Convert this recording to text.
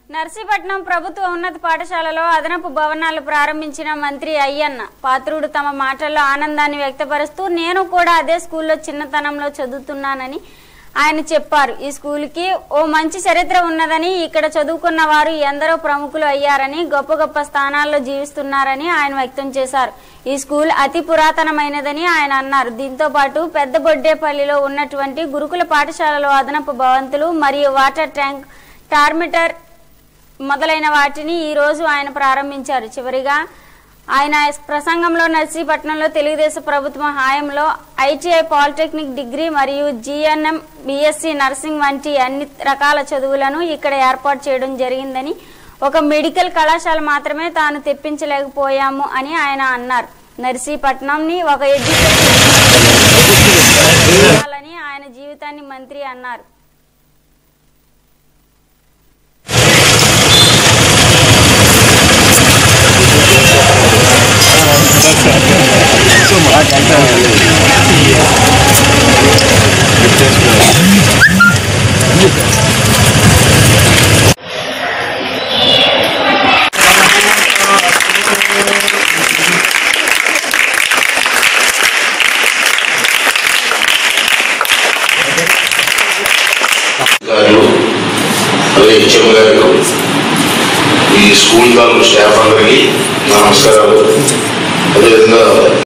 నర్సీపట్నం ప్రభుత్వ ఉన్నత పాఠశాలలో అదనపు భవనాలు ప్రారంభించిన మంత్రి అయ్యన్న పాత్రుడు తమ మాటల్లో ఆనందాన్ని వ్యక్తపరుస్తూ నేను కూడా అదే స్కూల్లో చిన్నతనంలో చదువుతున్నానని ఆయన చెప్పారు ఈ స్కూల్కి ఓ మంచి చరిత్ర ఉన్నదని ఇక్కడ చదువుకున్న వారు ఎందరో ప్రముఖులు అయ్యారని గొప్ప గొప్ప స్థానాల్లో జీవిస్తున్నారని ఆయన వ్యక్తం చేశారు ఈ స్కూల్ అతి పురాతనమైనదని ఆయన అన్నారు దీంతో పాటు పెద్ద బొడ్డేపల్లిలో ఉన్నటువంటి గురుకుల పాఠశాలలో అదనపు భవంతులు మరియు వాటర్ ట్యాంక్ టార్మిటర్ మొదలైన వాటిని ఈ రోజు ఆయన ప్రారంభించారు చివరిగా ఆయన ప్రసంగంలో నర్సీపట్నంలో తెలుగుదేశం ప్రభుత్వం హాయంలో ఐటీఐ పాలిటెక్నిక్ డిగ్రీ మరియు జిఎన్ఎం బిఎస్సి నర్సింగ్ వంటి అన్ని రకాల చదువులను ఇక్కడ ఏర్పాటు చేయడం జరిగిందని ఒక మెడికల్ కళాశాల మాత్రమే తాను తెప్పించలేకపోయాము అని ఆయన అన్నారు నర్సీపట్నంని ఒక ఎడ్యుకేషన్ ఆయన జీవితాన్ని మంత్రి అన్నారు గారు అదే హెచ్ఎం గారు ఈ స్కూల్ తాలూకు స్టాఫ్ అందరికీ నా నమస్కారాలు అదేవిధంగా